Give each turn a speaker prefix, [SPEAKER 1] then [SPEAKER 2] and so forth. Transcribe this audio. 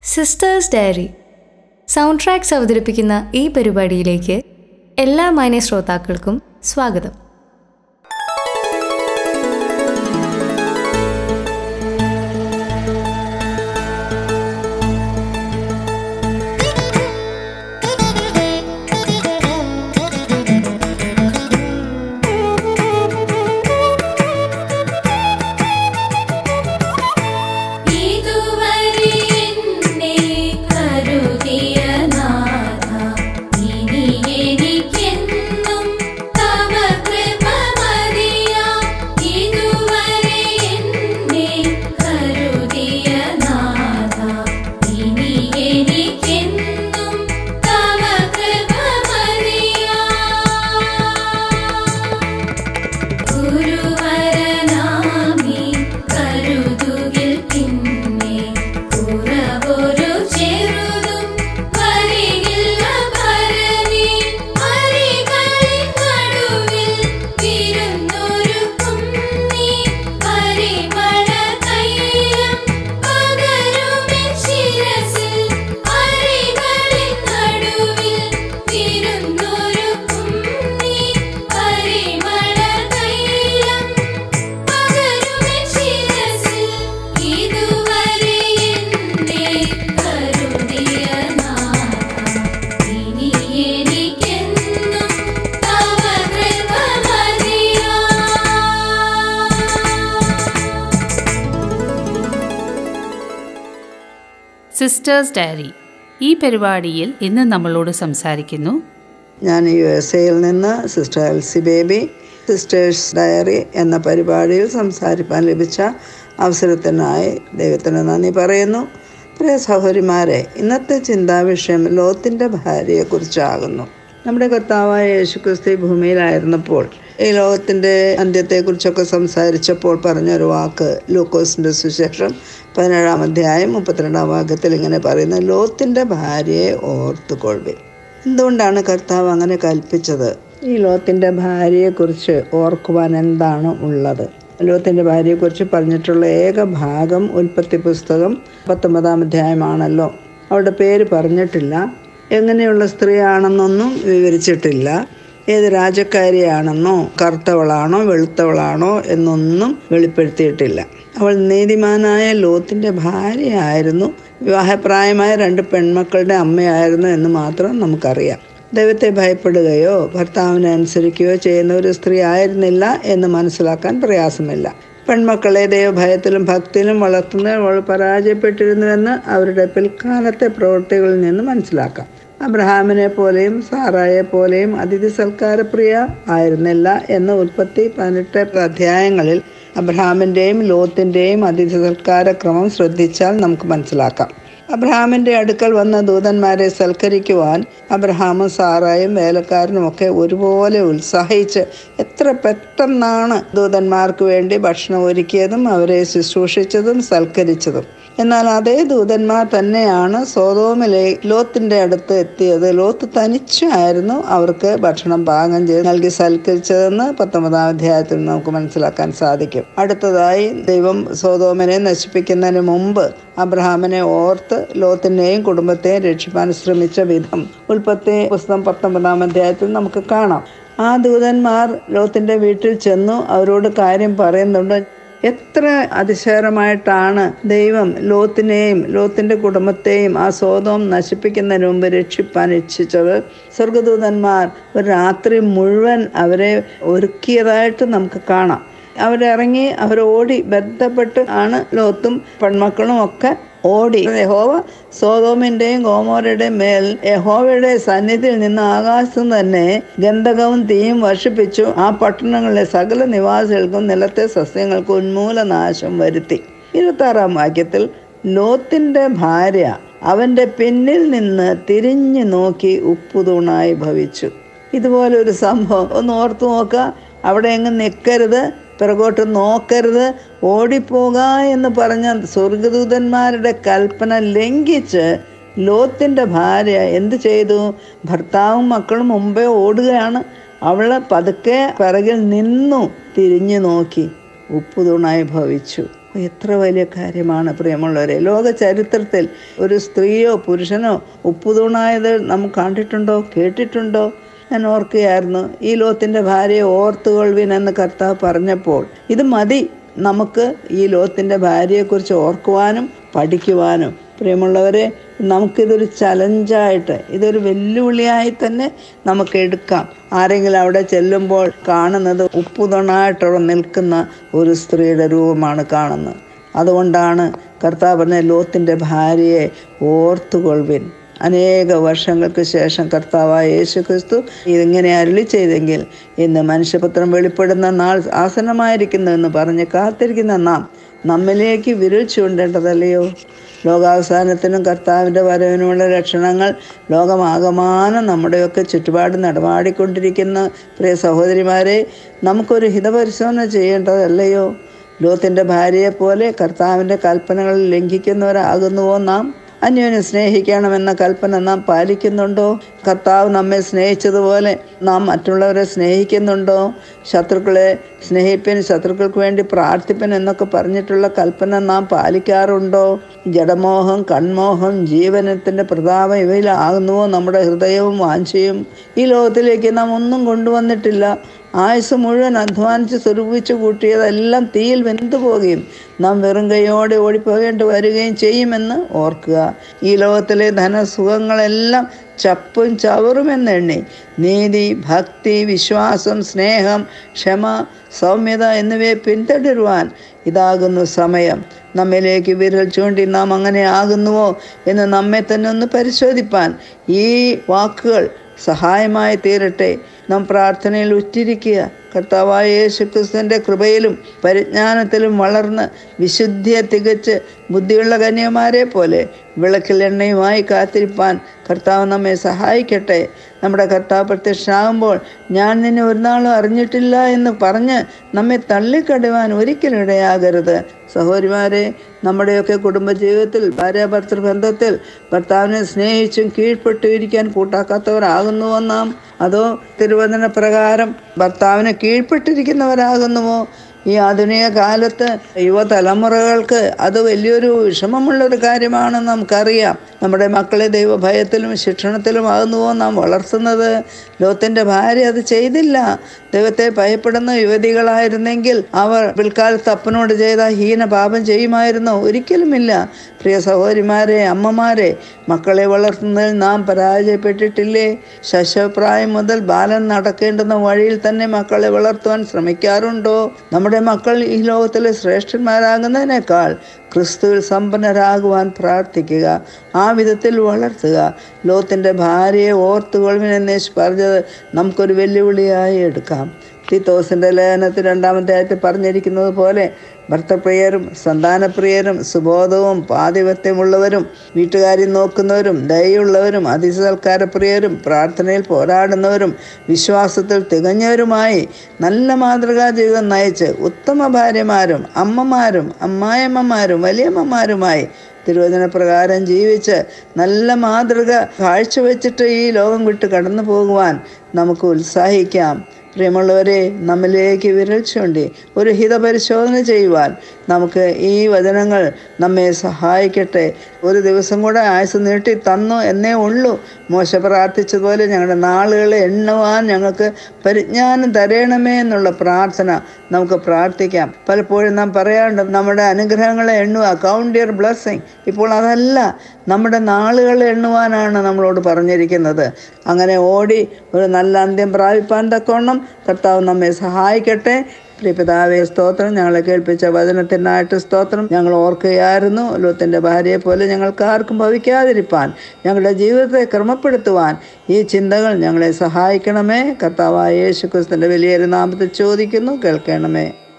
[SPEAKER 1] sisters diary sound tracks അവതരിപ്പിക്കുന്ന ഈ പരിപാടിയിലേക്ക് എല്ലാ മാന്യ ശ്രോതാക്കൾക്കും സ്വാഗതം
[SPEAKER 2] ഇതുവരെ എന്നെ കരുതിയ നാഥ ഇനി എനിക്കെന്നും തവ കൃപ മതിയാം ഇതുവരെ എന്നെ കരുതിയ നാഥ ഇനി എനിക്കെന്നും തവ കൃപ മതിയാം ഗുരുവരനാമി കരുതുകിൽ പിന്നെ കുറവൊരു ചെറുതും വരികില്ല ഭരണി അരികളിൻ നടുവിൽ വിരുന്നൊരുക്കും നീ പരിമള തൈലം പകരുമെൻ ശിരസിൽ അരികളിൻ നടുവിൽ വിരുന്നൊരുക്കും നീ പരിമള തൈലം പകരുമെൻ ശിരസിൽ ഇതുവരെ എന്നെ കരുതിയ നാഥ ഇനി എനിക്കെന്നും തവ കൃപ മതിയാം
[SPEAKER 3] സിസ്റ്റേഴ്സ് ഡയറി ഈ പരിപാടിയിൽ ഇന്ന് നമ്മളോട് സംസാരിക്കുന്നു
[SPEAKER 4] ഞാൻ യു എസ് എയിൽ നിന്ന് sister Elsy Baby sisters diary എന്ന പരിപാടിയിൽ സംസാരിക്കാൻ ലഭിച്ച അവസരത്തിനായി ദൈവത്തിന് നന്ദി പറയുന്നു പ്രിയ സഹോദരിമാരെ ഇന്നത്തെ ചിന്താവിഷയം ലോത്തിൻ്റെ ഭാര്യയെക്കുറിച്ചാകുന്നു നമ്മുടെ കർത്താവായ യേശുക്രിസ്തു ഈ ഭൂമിയിലായിരുന്നപ്പോൾ ഈ ലോകത്തിൻ്റെ അന്ത്യത്തെക്കുറിച്ചൊക്കെ സംസാരിച്ചപ്പോൾ പറഞ്ഞൊരു വാക്ക് ലൂക്കോസിൻ്റെ സുശേഷം പതിനേഴാം അധ്യായം മുപ്പത്തിരണ്ടാം വാക്യത്തിൽ ഇങ്ങനെ പറയുന്നു ലോത്തിൻ്റെ ഭാര്യയെ ഓർത്തുകൊള്ളുവിൻ എന്തുകൊണ്ടാണ് കർത്താവ് അങ്ങനെ കൽപ്പിച്ചത് ഈ ലോത്തിൻ്റെ ഭാര്യയെക്കുറിച്ച് ഓർക്കുവാൻ എന്താണ് ഉള്ളത് ലോത്തിൻ്റെ ഭാര്യയെക്കുറിച്ച് പറഞ്ഞിട്ടുള്ള ഏക ഭാഗം ഉൽപ്പത്തി പുസ്തകം പത്തൊമ്പതാം അധ്യായമാണല്ലോ അവളുടെ പേര് പറഞ്ഞിട്ടില്ല എങ്ങനെയുള്ള സ്ത്രീയാണെന്നൊന്നും വിവരിച്ചിട്ടില്ല ഏത് രാജക്കാരിയാണെന്നോ കറുത്തവളാണോ വെളുത്തവളാണോ എന്നൊന്നും വെളിപ്പെടുത്തിയിട്ടില്ല അവൾ നീതിമാനായ ലോത്തിൻ്റെ ഭാര്യയായിരുന്നു വിവാഹപ്രായമായ രണ്ട് പെൺമക്കളുടെ അമ്മയായിരുന്നു എന്ന് മാത്രം നമുക്കറിയാം ദൈവത്തെ ഭയപ്പെടുകയോ ഭർത്താവിനെ അനുസരിക്കുകയോ ചെയ്യുന്ന ഒരു സ്ത്രീ ആയിരുന്നില്ല എന്ന് മനസ്സിലാക്കാൻ പ്രയാസമില്ല പെൺമക്കളെ ദൈവഭയത്തിലും ഭക്തിയിലും വളർത്തുന്നതിൽ അവൾ പരാജയപ്പെട്ടിരുന്നുവെന്ന് അവരുടെ പിൽക്കാലത്തെ പ്രവൃത്തികളിൽ നിന്ന് മനസ്സിലാക്കാം അബ്രഹാമിനെ പോലെയും സാറായെ പോലെയും അതിഥി സൽക്കാരപ്രിയ ആയിരുന്നില്ല എന്ന് ഉൽപ്പത്തി പതിനെട്ട് അധ്യായങ്ങളിൽ അബ്രഹാമിൻ്റെയും ലോത്തിൻ്റെയും അതിഥി സൽക്കാര ക്രമം ശ്രദ്ധിച്ചാൽ നമുക്ക് മനസ്സിലാക്കാം അബ്രഹാമിൻ്റെ അടുക്കൽ വന്ന ദൂതന്മാരെ സൽക്കരിക്കുവാൻ അബ്രഹാമും സാറായും വേലക്കാരനും ഒക്കെ ഒരുപോലെ ഉത്സാഹിച്ച് എത്ര പെട്ടെന്നാണ് ദൂതന്മാർക്ക് വേണ്ടി ഭക്ഷണം ഒരുക്കിയതും അവരെ ശുശ്രൂഷിച്ചതും സൽക്കരിച്ചതും എന്നാൽ അതേ ദൂതന്മാർ തന്നെയാണ് സോതോമിലെ ലോത്തിന്റെ അടുത്ത് എത്തിയത് ലോത്ത് തനിച്ചായിരുന്നു അവർക്ക് ഭക്ഷണം പാകം ചെയ്ത് നൽകി സൽക്കരിച്ചതെന്ന് പത്തൊമ്പതാം അധ്യായത്തിൽ നമുക്ക് മനസ്സിലാക്കാൻ സാധിക്കും അടുത്തതായി ദൈവം സോതോമിനെ നശിപ്പിക്കുന്നതിന് മുമ്പ് അബ്രഹാമിനെ ഓർത്ത് ലോത്തിനെയും കുടുംബത്തെയും രക്ഷിപ്പാൻ ശ്രമിച്ച വിധം ഉൽപ്പത്തി പുസ്തകം പത്തൊമ്പതാം അധ്യായത്തിൽ നമുക്ക് കാണാം ആ ദൂതന്മാർ ലോത്തിന്റെ വീട്ടിൽ ചെന്നു അവരോട് കാര്യം പറയുന്നുണ്ട് എത്ര അതിശയകരമായിട്ടാണ് ദൈവം ലോത്തിനെയും ലോത്തിന്റെ കുടുംബത്തെയും ആ സ്വതം നശിപ്പിക്കുന്നതിന് മുമ്പ് രക്ഷിപ്പാൻ ഇച്ഛിച്ചത് സ്വർഗദൂതന്മാർ ഒരു രാത്രി മുഴുവൻ അവരെ ഒരുക്കിയതായിട്ട് നമുക്ക് കാണാം അവരിറങ്ങി അവരോടി ബന്ധപ്പെട്ട് ആണ് ലോത്തും പെൺമക്കളും ഒക്കെ ഓടി യഹോവ സോതോമിന്റെയും ഗോമോരയുടെയും മേൽ യഹോവയുടെ സന്നിധിയിൽ നിന്ന് ആകാശത്ത് തന്നെ ഗന്ധകവും തീയും വർഷിപ്പിച്ചു ആ പട്ടണങ്ങളിലെ സകല നിവാസികൾക്കും നിലത്തെ സസ്യങ്ങൾക്കും ഉന്മൂലനാശം വരുത്തി ഇരുപത്താറാം വാക്യത്തിൽ ലോത്തിന്റെ ഭാര്യ അവന്റെ പിന്നിൽ നിന്ന് തിരിഞ്ഞു നോക്കി ഉപ്പുതൂണായി ഭവിച്ചു ഇതുപോലെ ഒരു സംഭവം ഒന്ന് ഓർത്തു നോക്കുക അവിടെ എങ്ങും നിൽക്കരുത് പിറകോട്ട് നോക്കരുത് ഓടിപ്പോക എന്ന് പറഞ്ഞ സ്വർഗദൂതന്മാരുടെ കൽപ്പന ലംഘിച്ച് ലോത്തിൻ്റെ ഭാര്യ എന്ത് ചെയ്തു ഭർത്താവും മക്കളും മുമ്പേ ഓടുകയാണ് അവൾ പതുക്കെ പിറകിൽ നിന്നു തിരിഞ്ഞു നോക്കി ഉപ്പുതൂണായി ഭവിച്ചു എത്ര വലിയ കാര്യമാണ് പ്രിയമുള്ളവരെ ലോക ചരിത്രത്തിൽ ഒരു സ്ത്രീയോ പുരുഷനോ ഉപ്പുതൂണായത് നമുക്ക് കണ്ടിട്ടുണ്ടോ കേട്ടിട്ടുണ്ടോ ഞാൻ ഓർക്കുകയായിരുന്നു ഈ ലോകത്തിൻ്റെ ഭാര്യയെ ഓർത്തുകൊള്ളുവിൻ എന്ന് കർത്താവ് പറഞ്ഞപ്പോൾ ഇത് മതി നമുക്ക് ഈ ലോകത്തിൻ്റെ ഭാര്യയെക്കുറിച്ച് ഓർക്കുവാനും പഠിക്കുവാനും പ്രിയമുള്ളവരെ നമുക്കിതൊരു ചലഞ്ചായിട്ട് ഇതൊരു വെല്ലുവിളിയായി തന്നെ നമുക്ക് എടുക്കാം ആരെങ്കിലും അവിടെ ചെല്ലുമ്പോൾ കാണുന്നത് ഉപ്പുതൊണായിട്ട് നിൽക്കുന്ന ഒരു സ്ത്രീയുടെ രൂപമാണ് കാണുന്നത് അതുകൊണ്ടാണ് കർത്താവ് പറഞ്ഞ ലോത്തിൻ്റെ ഭാര്യയെ ഓർത്തുകൊള്ളുവിൻ അനേക വർഷങ്ങൾക്ക് ശേഷം കർത്താവായ യേശു ക്രിസ്തു ഇതിങ്ങനെ അരുളി ചെയ്തെങ്കിൽ ഇന്ന് മനുഷ്യപുത്രം വെളിപ്പെടുന്ന നാൾ ആസനമായിരിക്കുന്നു എന്ന് പറഞ്ഞ് കാത്തിരിക്കുന്ന നാം നമ്മിലേക്ക് വിരൽ ചൂണ്ടേണ്ടതല്ലയോ ലോകാവസാനത്തിനും കർത്താവിൻ്റെ വരവിനുമുള്ള ലക്ഷണങ്ങൾ ലോകമാകമാനം നമ്മുടെയൊക്കെ ചുറ്റുപാട് നടമാടിക്കൊണ്ടിരിക്കുന്ന പ്രിയ സഹോദരിമാരെ നമുക്കൊരു ഹിതപരിശോധന ചെയ്യേണ്ടതല്ലയോ ലോത്തിൻ്റെ ഭാര്യയെപ്പോലെ കർത്താവിൻ്റെ കൽപ്പനകൾ ലംഘിക്കുന്നവരാകുന്നുവോ നാം അന്യോന്യം സ്നേഹിക്കണമെന്ന കൽപ്പന നാം പാലിക്കുന്നുണ്ടോ കർത്താവ് നമ്മെ സ്നേഹിച്ചതുപോലെ നാം മറ്റുള്ളവരെ സ്നേഹിക്കുന്നുണ്ടോ ശത്രുക്കളെ സ്നേഹിപ്പിൻ ശത്രുക്കൾക്ക് വേണ്ടി പ്രാർത്ഥിപ്പൻ എന്നൊക്കെ പറഞ്ഞിട്ടുള്ള കൽപ്പന നാം പാലിക്കാറുണ്ടോ ജഡമോഹം കൺമോഹം ജീവനത്തിൻ്റെ പ്രതാപം ഇവയിലാകുന്നുവോ നമ്മുടെ ഹൃദയവും വാഞ്ചയും ഈ ലോകത്തിലേക്ക് നാം ഒന്നും കൊണ്ടുവന്നിട്ടില്ല ആയുസ് മുഴുവൻ അധ്വാനിച്ച് സ്വരൂപിച്ച് കൂട്ടിയതെല്ലാം തീയിൽ വെന്തു പോകുകയും നാം വെറും കൈയോടെ ഓടിപ്പോകേണ്ടി വരികയും ചെയ്യുമെന്ന് ഓർക്കുക ഈ ലോകത്തിലെ ധനസുഖങ്ങളെല്ലാം ചപ്പും ചവറുമെന്നെണ്ണി നീതി ഭക്തി വിശ്വാസം സ്നേഹം ക്ഷമ സൗമ്യത എന്നിവയെ പിന്തുടരുവാൻ ഇതാകുന്നു സമയം നമ്മിലേക്ക് വിരൽ ചൂണ്ടി നാം അങ്ങനെ ആകുന്നുവോ എന്ന് നമ്മെ തന്നെ ഒന്ന് പരിശോധിപ്പാൻ ഈ വാക്കുകൾ സഹായമായി തീരട്ടെ നാം പ്രാർത്ഥനയിൽ ഉറ്റിരിക്കുക കർത്താവായ യേശുക്രിസ്തുവിൻ്റെ കൃപയിലും പരിജ്ഞാനത്തിലും വളർന്ന് വിശുദ്ധിയെ തികച്ച് ബുദ്ധിയുള്ള കന്യമാരെ പോലെ വിളക്കിൽ എണ്ണയുമായി കാത്തിരിപ്പാൻ കർത്താവ് നമ്മെ സഹായിക്കട്ടെ നമ്മുടെ കർത്താവ് പ്രത്യക്ഷമാകുമ്പോൾ ഞാൻ നിന്നെ ഒരു നാളും അറിഞ്ഞിട്ടില്ല എന്ന് പറഞ്ഞ് നമ്മെ തള്ളിക്കടുവാൻ ഒരിക്കലും ഇടയാകരുത് സഹോദരിമാരെ നമ്മുടെയൊക്കെ കുടുംബജീവിതത്തിൽ ഭാര്യാഭർത്തൃ ബന്ധത്തിൽ ഭർത്താവിനെ സ്നേഹിച്ചും കീഴ്പ്പെട്ടു ഇരിക്കാൻ കൂട്ടാക്കാത്തവരാകുന്നുവോ നാം അതോ തിരുവചന പ്രകാരം ഭർത്താവിനെ കീഴ്പ്പെട്ടിരിക്കുന്നവരാകുന്നുവോ ഈ ആധുനിക കാലത്ത് യുവതലമുറകൾക്ക് അത് വലിയൊരു വിഷമമുള്ളൊരു കാര്യമാണെന്ന് നമുക്കറിയാം നമ്മുടെ മക്കളെ ദൈവഭയത്തിലും ശിക്ഷണത്തിലും ആകുന്നുവോ നാം വളർത്തുന്നത് ലോകത്തിൻ്റെ ഭാര്യ അത് ചെയ്തില്ല ദൈവത്തെ ഭയപ്പെടുന്ന യുവതികളായിരുന്നെങ്കിൽ അവർ പിൽക്കാലത്ത് അപ്പനോട് ചെയ്ത ഹീന പാപം ചെയ്യുമായിരുന്നോ ഒരിക്കലുമില്ല പ്രിയ സഹോദരിമാരെ അമ്മമാരെ മക്കളെ വളർത്തുന്നതിൽ നാം പരാജയപ്പെട്ടിട്ടില്ലേ ശശപ്രായം മുതൽ ബാലൻ നടക്കേണ്ടുന്ന വഴിയിൽ തന്നെ മക്കളെ വളർത്തുവാൻ ശ്രമിക്കാറുണ്ടോ നമ്മുടെ മക്കൾ ഈ ലോകത്തിലെ ശ്രേഷ്ഠന്മാരാകുന്നതിനേക്കാൾ ക്രിസ്തുവിൽ സമ്പന്നരാകുവാൻ പ്രാർത്ഥിക്കുക ആ വിധത്തിൽ വളർത്തുക ലോകത്തിൻ്റെ ഭാര്യയെ ഓർത്തുകൊള്ളുവിനെന്ന് യേശു പറഞ്ഞത് നമുക്കൊരു വെല്ലുവിളിയായി എടുക്കാം തീത്തോസിൻ്റെ ലേഖനത്തിൽ രണ്ടാമത്തെ ആയിട്ട് പറഞ്ഞിരിക്കുന്നത് പോലെ ഭർത്തപ്രിയരും സന്താനപ്രിയരും സുബോധവും പാതിപത്യമുള്ളവരും വീട്ടുകാരി നോക്കുന്നവരും ദയുള്ളവരും അതിസൽക്കാരപ്രിയരും പ്രാർത്ഥനയിൽ പോരാടുന്നവരും വിശ്വാസത്തിൽ തികഞ്ഞവരുമായി നല്ല മാതൃകാ ജീവിതം നയിച്ച് ഉത്തമ ഭാര്യമാരും അമ്മമാരും അമ്മായിയമ്മമാരും വലിയമ്മമാരുമായി തിരുവചന പ്രകാരം ജീവിച്ച് നല്ല മാതൃക കാഴ്ചവെച്ചിട്ട് ഈ ലോകം വിട്ട് കടന്നു പോകുവാൻ നമുക്ക് ഉത്സാഹിക്കാം പ്രിയമുള്ളവരെ നമ്മിലേക്ക് വിരൽ ചൂണ്ടി ഒരു ഹിതപരിശോധന ചെയ്യുവാൻ നമുക്ക് ഈ വചനങ്ങൾ നമ്മെ സഹായിക്കട്ടെ ഒരു ദിവസം കൂടെ ആയുസ് നീട്ടി തന്നു എന്നേ ഉള്ളൂ മോശ പ്രാർത്ഥിച്ചതുപോലെ ഞങ്ങളുടെ നാളുകളെ എണ്ണുവാൻ ഞങ്ങൾക്ക് പരിജ്ഞാനം തരണമേ എന്നുള്ള പ്രാർത്ഥന നമുക്ക് പ്രാർത്ഥിക്കാം പലപ്പോഴും നാം പറയാറുണ്ട് നമ്മുടെ അനുഗ്രഹങ്ങളെ എണ്ണുക കൗണ്ട് യുവർ ബ്ലെസ്സിങ് ഇപ്പോൾ അതല്ല നമ്മുടെ നാളുകൾ എണ്ണുവാനാണ് നമ്മളോട് പറഞ്ഞിരിക്കുന്നത് അങ്ങനെ ഓടി ഒരു നല്ല അന്ത്യം പ്രാപിപ്പാൻ തക്കവണ്ണം കർത്താവ് നമ്മെ സഹായിക്കട്ടെ പ്രിയപിതാവേ സ്തോത്രം ഞങ്ങളെ കേൾപ്പിച്ച വചനത്തിനായിട്ട് സ്തോത്രം ഞങ്ങൾ ഓർക്കുകയായിരുന്നു ലോകത്തിൻ്റെ ഭാര്യയെ പോലെ ഞങ്ങൾക്ക് ആർക്കും ഭവിക്കാതിരിപ്പാൻ ഞങ്ങളുടെ ജീവിതത്തെ ക്രമപ്പെടുത്തുവാൻ ഈ ചിന്തകൾ ഞങ്ങളെ സഹായിക്കണമേ കർത്താവായ യേശു ക്രിസ്തുവിൻ്റെ വലിയൊരു നാമത്തിൽ ചോദിക്കുന്നു കേൾക്കണമേ